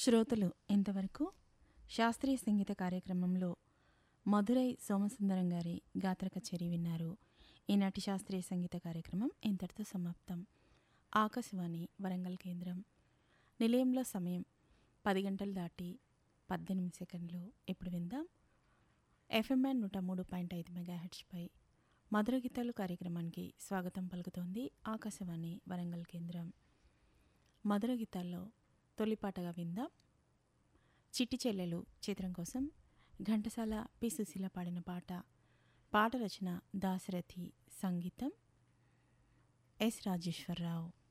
శ్రోతలు ఇంతవరకు శాస్త్రీయ సంగీత కార్యక్రమంలో మధురై సోమసుందరం గారి గాత్ర కచేరీ విన్నారు ఈనాటి శాస్త్రీయ సంగీత కార్యక్రమం ఇంతటితో సమాప్తం ఆకాశవాణి వరంగల్ కేంద్రం నిలయంలో సమయం పది గంటలు దాటి పద్దెనిమిది సెకండ్లు ఇప్పుడు విందాం ఎఫ్ఎంఎన్ నూట మూడు పాయింట్ ఐదు మెగాహెడ్స్పై మధుర గీతాలు కార్యక్రమానికి స్వాగతం పలుకుతోంది ఆకాశవాణి వరంగల్ కేంద్రం మధుర గీతాల్లో తొలిపాటగా విందాం చిట్టి చెల్లెలు చిత్రం కోసం ఘంటసాల పి సుశీల పాడిన పాట పాట రచన దాశరథి సంగీతం ఎస్ రాజేశ్వరరావు